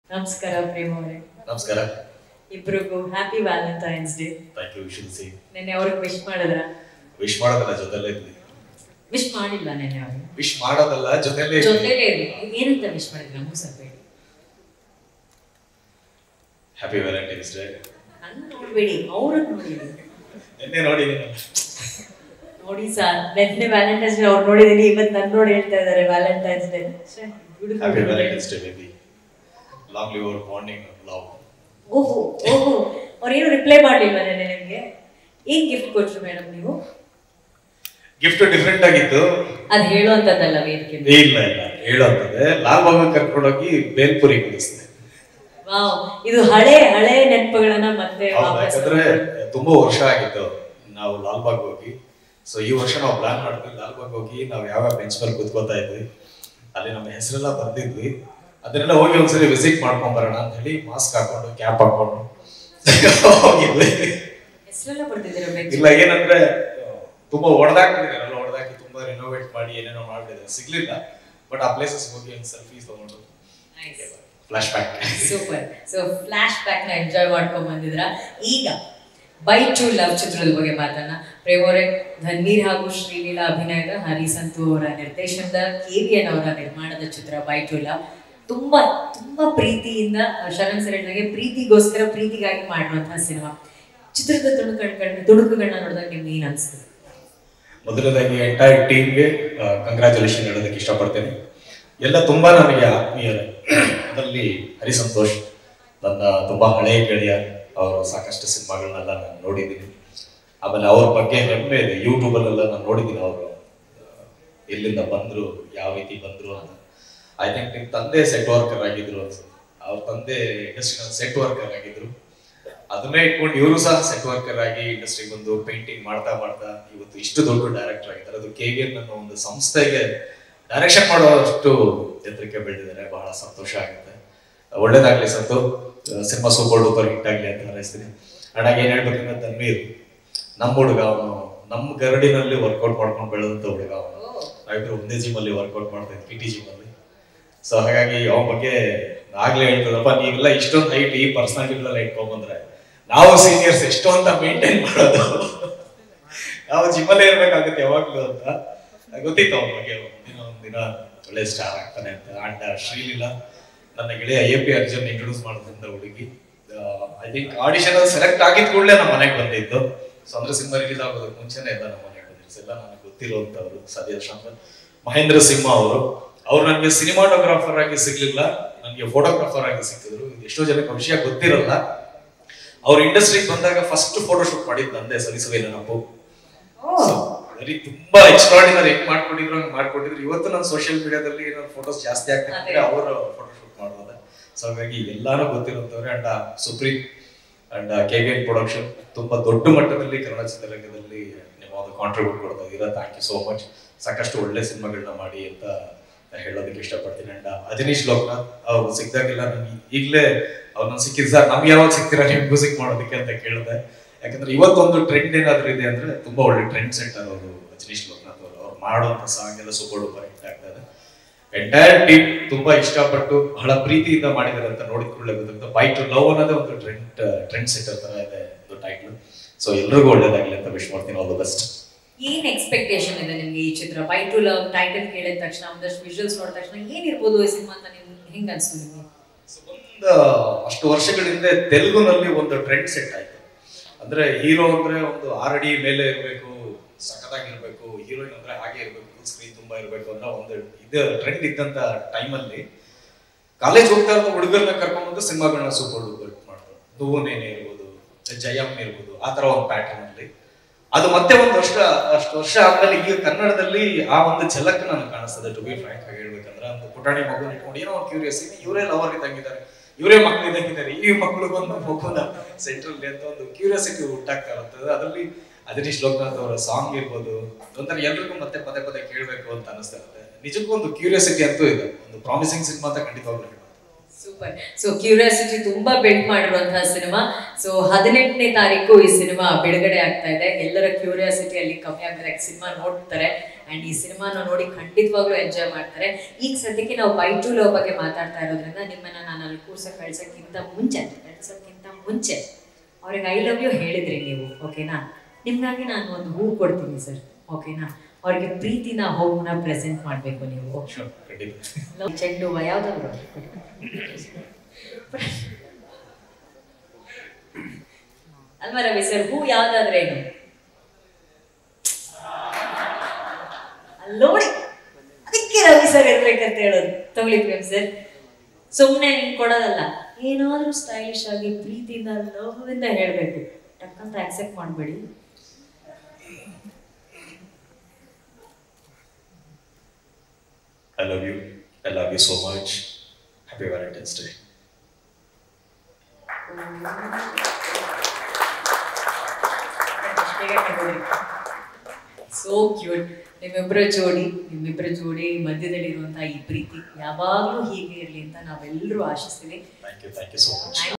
ನಮಸ್ಕಾರ ಪ್ರೇಮ ಅವರೇ ನಮಸ್ಕಾರ ಇಬ್ರಿಗೂ happy Valentine's day thank you wish ಸಿ ನೆನ್ನೆ ಅವ್ರಿಗೆ ವಿಶ್ ಮಾಡಿದ್ರ ವಿಶ್ ಮಾಡೋದಲ್ಲ ಜೊತೆಲೇ ಇದ್ವಿ ವಿಶ್ ಮಾಡಿಲ್ಲ ನೆನ್ನೆ ಅವ್ರಿಗೆ ವಿಶ್ ಮಾಡೋದಲ್ಲ ಜೊತೆಲೇ ಇದ್ವಿ. ಜೊತೆಲೇ ಇರ್ಲಿ ಏನಂತ ವಿಶ್ ಮಾಡಿದ್ರ ನಮಗೂ ಸ್ವಲ್ಪ ಹೇಳಿ ಹ್ಯಾಪಿ ವ್ಯಾಲೆಂಟೈನ್ಸ್ ಡೇ ನನ್ನ ನೋಡ್ಬೇಡಿ ಅವ್ರನ್ನ ನೋಡಿ ನಿನ್ನೆ ನೋಡಿದ್ದೀನಿ ನೋಡಿ ಸರ್ ನೆನ್ನೆ ವ್ಯಾಲೆಂಟೈನ್ಸ್ ಡೇ ಅವ್ರು ನೋಡಿದೀನಿ ಇವತ್ತು ನನ್ನ ನೋಡಿ ಹೇಳ್ತಾ ಇದಾರೆ Valentine's day happy Valentine's day baby long live our bonding love ಓಹೋ ಓಹೋ ಅವ್ರೇನು ರಿಪ್ಲೈ ಮಾಡ್ಲಿಲ್ವಾ ನೆನ್ನೆ ನಿಮ್ಗೆ ಏನ್ ಗಿಫ್ಟ್ ಕೊಟ್ರು ಮೇಡಮ್ ನೀವು ಗಿಫ್ಟ್ ಡಿಫ್ರೆಂಟ್ ಆಗಿತ್ತು ಅದ್ ಹೇಳುವಂತದ್ದಲ್ಲ ವೇದಿಕೆ ಇಲ್ಲ ಇಲ್ಲ ಹೇಳೋಂತದೆ ಲಾಲ್ ಬಾಬಾ ಕರ್ಕೊಂಡೋಗಿ ಬೇಲ್ಪುರಿ ಕುದಿಸ್ದೆ ವಾವ್ ಇದು ಹಳೆ ಹಳೆ ನೆನಪುಗಳನ್ನ ಮತ್ತೆ ಹೌದಾ ವಾಪಸ್ ಯಾಕಂದ್ರೆ ತುಂಬಾ ವರ್ಷ ಆಗಿತ್ತು ನಾವು ಲಾಲ್ಬಾಗ್ ಹೋಗಿ ಸೊ ಈ ವರ್ಷ ನಾವು ಪ್ಲಾನ್ ಮಾಡಿದ್ವಿ ಲಾಲ್ಬಾಗ್ ಹೋಗಿ ನಾವು ಯಾವ ಬೆಂಚ್ ಮೇಲೆ ಕುತ್ಕೋತಾ ಇದ್ವಿ ಅಲ್ಲಿ ನಮ್ಮ ಹೆಸರೆಲ್ಲ ಬರ್ದಿದ್ವಿ ಅದನ್ನೆಲ್ಲ ಹೋಗಿ ಒಂದ್ಸರಿ ವಿಸಿಟ್ ಮಾಡ್ಕೊಂಡ್ ಬರೋಣ ಅಂತ ಹೇಳಿ ಮಾಸ್ಕ್ ಹಾಕೊಂಡು ಕ್ಯಾಪ್ ಹಾಕೊಂಡು ಹೋಗಿದ್ವಿ ಹೆಸರೆಲ್ಲ ಬರ್ತಿದ್ದೀರ ಬೆಂಚ್ ಇಲ್ಲ ಏನಂದ್ರೆ ತುಂಬಾ ಹೊಡೆದಾಕ್ತಿದ್ದಾರೆ ಎಲ್ಲ ಹೊಡೆದಾಕಿ ತುಂಬಾ ರಿನೋವೇಟ್ ಮಾಡಿ ಏನೇನೋ ಮಾಡ್ತಿದ್ದಾರೆ ಸಿಗ್ಲಿಲ್ಲ ಬಟ್ ಆ ಪ್ಲೇಸಸ್ ಹೋಗಿ ಒಂದು ಸೆಲ್ಫೀಸ್ ತಗೊಂಡು flashback super so flashback ನ ಎಂಜಾಯ್ ಮಾಡ್ಕೊಂಡ್ ಬಂದಿದ್ರ ಈಗ ಬೈ ಟು ಲವ್ ಚಿತ್ರದ ಬಗ್ಗೆ ಮಾತಾಡೋಣ ಪ್ರೇಮೋರೆ ಧನ್ವೀರ್ ಹಾಗೂ ಶ್ರೀಲೀಲಾ ಅಭಿನಯದ ಹರಿಸಂತು ಅವರ ನಿರ್ದೇಶನದ ಕೆವಿಎನ್ ಅವರ ನಿರ್ಮಾಣದ ಚಿತ್ರ ಬೈ ಟು ಲವ್ ತುಂಬಾ ತುಂಬಾ ಪ್ರೀತಿಯಿಂದ ಶರಣ್ ಸರ್ ಹೇಳಿದಾಗೆ ಪ್ರೀತಿಗೋಸ್ಕರ ಪ್ರೀತಿಗಾಗಿ ಮಾಡುವಂತಹ ಸಿನಿಮಾ ಚಿತ್ರದ ತುಣುಕುಗಳನ್ನ ತುಣುಕುಗಳನ್ನ ನೋಡಿದಾಗ ನಿಮ್ಗೆ ಏನ್ ಅನ್ಸ್ತದೆ ಮೊದಲನೇದಾಗಿ ಎಂಟೈರ್ ಟೀಮ್ಗೆ ಕಂಗ್ರ್ಯಾಚುಲೇಷನ್ ಹೇಳೋದಕ್ಕೆ ಇಷ್ಟಪಡ್ತೇನೆ ಎಲ್ಲ ತುಂಬಾ ನನಗೆ ಆತ್ಮೀಯರೇ ಅದರಲ್ಲಿ ಹರಿಸಂತೋಷ್ ನನ್ನ ತುಂಬಾ ಹಳೆಯ ಗೆಳೆಯ ಅವರು ಸಾಕಷ್ಟು ಸಿನಿಮಾಗಳನ್ನೆಲ್ಲ ನಾನು ನೋಡಿದ್ದೀನಿ ಆಮೇಲೆ ಅವ್ರ ಬಗ್ಗೆ ಹೆಮ್ಮೆ ಇದೆ ಯೂಟ್ಯೂಬಲ್ಲೆಲ್ಲ ನಾನು ನೋಡಿದ್ದೀನಿ ಅವರು ಎಲ್ಲಿಂದ ಬಂದ್ರು ಯಾವ ರೀತಿ ಬಂದ್ರು ಅಂತ ಐ ಥಿಂಕ್ ನಿಮ್ ತಂದೆ ಸೆಟ್ ವರ್ಕರ್ ಆಗಿದ್ರು ಅನ್ಸುತ್ತೆ ಅವ್ರ ತಂದೆ ಇಂಡಸ್ಟ್ರಿನಲ್ಲಿ ಸೆಟ್ ವರ್ಕರ್ ಆಗಿದ್ರು ಅದನ್ನೇ ಇಟ್ಕೊಂಡು ಇವರು ಸಹ ಸೆಟ್ ವರ್ಕರ್ ಆಗಿ ಇಂಡಸ್ಟ್ರಿಗೆ ಬಂದು ಪೇಂಟಿಂಗ್ ಮಾಡ್ತಾ ಮಾಡ್ತಾ ಇವತ್ತು ಇಷ್ಟು ದೊಡ್ಡ ಡೈರೆಕ್ಟರ್ ಆಗಿದ್ದಾರೆ ಅದು ಕೆ ವಿ ಅನ್ನೋ ಒಂದು ಸಂಸ್ಥೆಗೆ ಡೈರೆಕ್ಷನ್ ಮಾಡುವಷ್ಟು ಎತ್ತರಕ್ಕೆ ಬೆಳೆದಿದ್ದಾರೆ ಬಹಳ ಸಂತೋಷ ಆಗುತ್ತೆ ಒಳ್ಳೇದಾಗ್ಲಿ ಸತ್ತು ಸಿನಿಮಾ ಸೂಪರ್ ಡೂಪರ್ ಹಿಟ್ ಆಗ್ಲಿ ಅಂತ ಹಾರೈಸ್ತೀನಿ ಅಣ್ಣಾಗ ಏನ್ ಹೇಳ್ಬೇಕಂದ್ರೆ ತನ್ವೀರ್ ನಮ್ಮ ಹುಡುಗ ಅವನು ನಮ್ಮ ಗರಡಿನಲ್ಲಿ ವರ್ಕೌಟ್ ಮಾಡ್ಕೊಂಡು ಬೆಳೆದಂತ ಹುಡುಗ ಅವನು ನಾವಿಬ್ರು ಒಂದೇ ಜಿಮ್ ಅಲ್ಲಿ ವರ್ಕೌಟ್ ಮಾಡ್ತಾ ಇದ್ವಿ ಪಿ ಟಿ ಜಿಮ್ ಅಲ್ಲಿ ಸೊ ಹಾಗಾಗಿ ಅವನ ಬಗ್ಗೆ ಆಗ್ಲೇ ಹೇಳ್ತದಪ್ಪ ನೀವೆಲ್ಲ ಇಷ್ಟೊಂದು ಹೈಟ್ ಈ ಪರ್ಸನಾಲಿಟಿಗಳೆಲ್ಲ ಇಟ್ಕೊಂಡ್ ಬಂದ್ರೆ ನಾವು ಸೀನಿಯರ್ಸ್ ಎಷ್ಟು ಅಂತ ಮೇಂಟೈನ್ ಮಾಡೋದು ನಾವು ಜಿಮ್ಮಲ್ಲೇ ಇರ್ಬೇಕಾಗುತ್ತೆ ಯಾವಾಗ್ಲೂ ಅಂತ ಗೊತ್ತಿತ್ತು ಅವನ ಬಗ್ಗೆ ಒಂದಿನ ಒಂದಿನ ಒಳ್ಳೆ ಸ್ಟಾರ್ ಆಗ್ತಾನೆ ಅಂತ ಅಂಡ್ ಶ್ರೀಲೀಲಾ ನನ್ನ ಗೆಳೆಯ ಎ ಪಿ ಅರ್ಜುನ್ ಇಂಟ್ರೊಡ್ಯೂಸ್ ಮಾಡಿದಂತ ಹುಡುಗಿ ಐ ಥಿಂಕ್ ಆಡಿಷನ್ ಅಲ್ಲಿ ಸೆಲೆಕ್ಟ್ ಆಗಿದ ಕೂಡಲೇ ನಮ್ಮ ಮನೆಗೆ ಬಂದಿದ್ದು ಸೊ ಅಂದ್ರೆ ಸಿನಿಮಾ ರಿಲೀಸ್ ಆಗೋದಕ್ಕೆ ಮುಂಚೆನೆ ಎಲ್ಲ ನಮ್ಮ ಮನೆಗೆ ಬಂದಿದ್ರು ಎಲ್ಲ ನನಗೆ ಗೊತ್ತಿರುವಂತವ್ರು ಸದ್ಯ ಶಾಂತಲ್ ಮಹೇಂದ್ರ ಸಿಂಹ ಅವರು ಅವ್ರು ನನಗೆ ಸಿನಿಮಾಟೋಗ್ರಾಫರ್ ಆಗಿ ಸಿಗ್ಲಿಲ್ಲ ನನಗೆ ಫೋಟೋಗ್ರಾಫರ್ ಆಗಿ ಸಿಕ್ಕಿದ್ರು ಇದು ಎಷ್ಟೋ ಜನಕ್ಕೆ ವಿಷಯ ಗೊತ್ತಿರಲ್ಲ ಅವ್ರ ಇಂಡಸ್ಟ್ರಿಗೆ ಬಂದಾಗ ಫಸ್ಟ್ ಫೋಟೋ ಶೂಟ್ ಮಾಡಿದ್ ನಂದೇ ಸರಿಸುವೆ ನೆನಪು ವೆರಿ ತುಂಬಾ ಎಕ್ಸ್ಟ್ರಾಡಿನರಿ ಹೆಂಗ್ ಮಾಡ್ಕೊಂಡಿದ್ರು ಹಂಗ್ ಮಾಡ್ಕೊಂಡಿದ್ರು ಇವತ್ತು ನಾನು ಸೋಷಿಯಲ್ ಮೀಡಿಯಾದಲ್ಲಿ ಏನಾದ್ರು ಫೋಟೋಸ್ ಜಾಸ್ತಿ ಆಗ್ತಿದ್ರೆ ಅವರ ಫೋಟೋ ಶೂಟ್ ಮಾಡೋದ ಸೊ ಹಾಗಾಗಿ ಎಲ್ಲಾನು ಗೊತ್ತಿರುವಂತವ್ರೆ and Supreeth and K V N production ತುಂಬಾ ದೊಡ್ಡ ಮಟ್ಟದಲ್ಲಿ ಕನ್ನಡ ಚಿತ್ರರಂಗದಲ್ಲಿ ನಿಮ್ಮ ಒಂದು ಕಾಂಟ್ರಿಬ್ಯೂಟ್ ಕೊಡ್ತಾ ಇದ್ದೀರಾ ಥ್ಯಾಂಕ್ ಯು ಸೋ ಮಚ್ ಸಾಕಷ್ಟು ಒಳ್ಳೆ ಸಿನಿಮಾಗಳನ್ನ ಮಾಡಿ ಅಂತ ಹೇಳೋದಕ್ಕೆ ಇಷ್ಟಪಡ್ತೀನಿ ಅಂಡ್ ಅಜನೀಶ್ ಲೋಕನಾಥ್ ಅವ್ರು ಸಿಕ್ಕಿದಾಗೆಲ್ಲ ನನ್ಗೆ ಈಗಲೇ ಅವ್ರನ್ನ ಸಿಕ್ಕಿದ್ ಸರ್ ನಮ್ಗೆ ಯಾವಾಗ ಸಿಗ್ತೀರಾ ನೀವು ಮ್ಯೂಸಿಕ್ ಮಾಡೋದಕ್ಕೆ ಅಂತ ಕೇಳಿದೆ ಯಾಕಂದ್ರೆ ಇವತ್ತೊಂದು ಟ್ರೆಂಡ್ ಏನಾದ್ರು ಇದೆ ಅಂದ್ರೆ ತುಂಬಾ ಒಳ್ಳೆ ಟ್ರೆಂಡ್ ಸೆಟ್ಟರ್ ಅವರು ರಜನೀಶ್ ಲೋಕನಾಥ್ ಅವರು ಅವ್ರು ಮಾಡುವಂತ ಸಾಂಗ್ ಎಲ್ಲ ಸೂಪರ್ ಡೂಪರ್ ಹಿಟ್ ಆಗ್ತಾ ಇದೆ ಎಂಟೈರ್ ಟೀಮ್ ತುಂಬಾ ಇಷ್ಟಪಟ್ಟು ಬಹಳ ಪ್ರೀತಿಯಿಂದ ಮಾಡಿದ್ದಾರೆ ಅಂತ ನೋಡಿದ ಕೂಡಲೇ ಗೊತ್ತಾಗುತ್ತೆ ಬೈ ಟು ಲವ್ ಅನ್ನೋದೇ ಒಂದು ಟ್ರೆಂಡ್ ಟ್ರೆಂಡ್ ಸೆಟ್ಟರ್ ತರ ಇದೆ ಒಂದು ಟೈಟ್ಲ್ ಸೊ ಎಲ್ರಿಗೂ ಒಳ್ಳೇದಾಗ್ಲಿ ಅಂತ ವಿಶ್ ಮಾಡ್ತೀನಿ ಆಲ್ ದ ಬೆಸ್ಟ್ ಏನ್ ಎಕ್ಸ್ಪೆಕ್ಟೇಷನ್ ಇದೆ ನಿಮ್ಗೆ ಈ ಚಿತ್ರ ಬೈ ಟು ಲವ್ ಟೈಟಲ್ ಕೇಳಿದ ತಕ್ಷಣ ಒಂದಷ್ಟು ವಿಜುವಲ್ಸ್ ನೋಡಿದ ತಕ್ಷಣ ಏನಿರ್ಬೋದು ಈ ಸಿನಿಮಾ ಅಂತ ನಿಮ್ಗೆ ಹೆಂಗ್ ಅನ್ಸ್ತು ನಿಮ್ಗೆ ಒಂದು ಅಷ್ಟು ವರ್ಷಗಳ ಹಿಂದೆ ತೆಲುಗುನಲ್ಲಿ ಒಂದು ಟ್ರೆಂಡ್ ಸೆಟ್ ಆಯ್ತು ಅಂದ್ರೆ ಹೀರೋ ಅಂದ್ರೆ ಒಂದು ಆರ್ ಅಡಿ ಮೇಲೆ ಇರಬೇಕು ಸಖತ್ತಾಗಿರ್ಬೇಕು ಹೀರೋಯಿನ್ ಅಂದ್ರೆ ಹಾಗೆ ಇರ್ಬೇಕು ಸ್ಕ್ರೀನ್ ತುಂಬಾ ಇರ್ಬೇಕು ಅನ್ನೋ ಒಂದು ಇದು ಟ್ರೆಂಡ್ ಇದ್ದಂತ ಟೈಮಲ್ಲಿ ಕಾಲೇಜ್ ಹೋಗ್ತಾ ಇರೋ ಹುಡುಗರನ್ನ ಕರ್ಕೊಂಡ್ಬಂದು ಸಿನಿಮಾಗಳನ್ನ ಸೂಪರ್ ಡೂಪರ್ ಮಾಡ್ತಾರೆ ಧೂನೇನೆ ಇರ್ಬೋದು ಜಯಮ್ ಇರ್ಬೋದು ಆ ತರ ಒಂದು ಪ್ಯಾಟರ್ನ್ ಅಲ್ಲಿ ಅದು ಮತ್ತೆ ಒಂದು ವರ್ಷ ಅಷ್ಟು ವರ್ಷ ಆದ್ಮೇಲೆ ಈಗ ಕನ್ನಡದಲ್ಲಿ ಆ ಒಂದು ಝಲಕ್ ನನಗೆ ಕಾಣಿಸ್ತದೆ ಟು ಬಿ ಫ್ರಾಂಕ್ ಆಗಿ ಹೇಳ್ಬೇಕಂದ್ರೆ ಒಂದು ಪುಟಾಣಿ ಮಗು ಇಟ್ಕೊಂಡು ಏನೋ ಒಂದು ಕ್ಯೂರಿಯಸ್ ಇವರೇ ಲವರ್ ಇದ್ದಂಗಿದ್ದಾರೆ ಇವರೇ ಮಕ್ಳು ಇದ್ದಂಗಿದ್ದಾರೆ ಈ ಮಕ್ಕಳು ಬಂದು ಮಗುನ ಸೆಂಟ್ರಲ್ ಅಂತ ಒಂದು ಕ್ಯೂರಿಯಾಸಿಟಿ ಹುಟ್ಟಾಗ್ತಾ ಇರ್ತದೆ ಅದರಲ್ಲಿ ಅಜನೀಶ್ ಲೋಕನಾಥ್ ಅವರ ಸಾಂಗ್ ಇರ್ಬೋದು ಒಂಥರ ಎಲ್ರಿಗೂ ಮತ್ತೆ ಪದೇ ಪದೇ ಕೇಳಬೇಕು ಅಂತ ಅನಿಸ್ತಾ ಇರುತ್ತೆ ನಿಜಕ್ಕೂ ಒಂದು ಕ್ಯೂರಿಯಾಸಿಟಿ ಅಂತೂ ಇದೆ ಒಂದು ಪ್ರಾಮಿಸಿಂಗ್ ಸಿನಿಮಾ ಅಂತ ಖಂಡಿತವಾಗ್ಲೂ ಹೇಳ್ಬೋದು ಸೂಪರ್ ಸೊ ಕ್ಯೂರಿಯಾಸಿಟಿ ತುಂಬಾ ಬಿಲ್ಡ್ ಮಾಡಿರುವಂತಹ ಸಿನಿಮಾ ಸೊ ಹದಿನೆಂಟನೇ ತಾರೀಕು ಈ ಸಿನಿಮಾ ಬಿಡುಗಡೆ ಆಗ್ತಾ ಇದೆ ಎಲ್ಲರ ಕ್ಯೂರಿಯಾಸಿಟಿ ಅಲ್ಲಿ ಕಮ್ಮಿ ಆಗ್ತಾರೆ ಸಿನಿಮಾ ನೋಡ್ತಾರೆ ಅಂಡ್ ಈ ಸಿನಿಮಾನ ನೋಡಿ ಖಂಡಿತವಾಗ್ಲೂ ಎಂಜಾಯ್ ಮಾಡ್ತಾರೆ ಈಗ ಸದ್ಯಕ್ಕೆ ನಾವು ಬೈ ಟು ಲವ್ ಬಗ್ಗೆ ಮಾತಾಡ್ತಾ ಇರೋದ್ರಿಂದ ನಿಮ್ಮನ್ನ ನಾನು ಅಲ್ಲಿ ಕೂರ್ಸ ಕಳ್ಸಕ್ಕಿಂತ ಮುಂಚೆ ಕಳ್ಸಕ್ಕಿಂತ ಮುಂಚೆ ಅವ್ರಿಗೆ ಐ ಲವ್ ಯು ಹೇಳಿದ್ರಿ ನೀವು ಓಕೆನಾ ನಿಮ್ಗಾಗಿ ನಾನು ಒಂದು ಹೂ ಕೊಡ್ತೀನಿ ಸರ್ ಓಕೆನಾ ಅವ್ರಿಗೆ ಪ್ರೀತಿನ ಹೂವನ್ನ ಪ್ರೆಸೆಂಟ್ ಮಾಡಬೇಕು ನೀವು ಶೋರ್ ಖಂಡಿತ ಲವ್ ಚೆಂಡು ಹೂವ ಯಾವ್ದಾದ್ರು ಅಲ್ವಾ ರವಿ ಸರ್ ಹೂ ಯಾವ್ದಾದ್ರೇನು ಅಲ್ಲ್ ನೋಡಿ ಅದಕ್ಕೆ ರವಿ ಸರ್ ಇರ್ಬೇಕಂತ ಹೇಳೋದು ತಗೊಳ್ಳಿ ಪ್ರೇಮ್ ಸರ್ ಸುಮ್ಮನೆ ನಿಂಗೆ ಕೊಡೋದಲ್ಲ ಏನಾದ್ರೂ ಸ್ಟೈಲಿಶ್ ಆಗಿ ಪ್ರೀತಿಯಿಂದ ಲವ್ ಇಂದ ಹೇಳ್ಬೇಕು ಟಕ್ಕಂತ ಆಕ್ಸೆಪ್ಟ್ ಮಾಡಬೇಡಿ I love you I love you so much happy Valentine's day so cute ನಿಮ್ಮಿಬ್ಬರ ಜೋಡಿ ನಿಮ್ಮಿಬ್ಬರ ಜೋಡಿ ಮಧ್ಯದಲ್ಲಿರುವಂತಹ ಈ ಪ್ರೀತಿ ಯಾವಾಗಲೂ ಹೀಗೆ ಇರಲಿ ಅಂತ ನಾವೆಲ್ಲರೂ ಆಶಿಸ್ತೀವಿ thank you thank you so much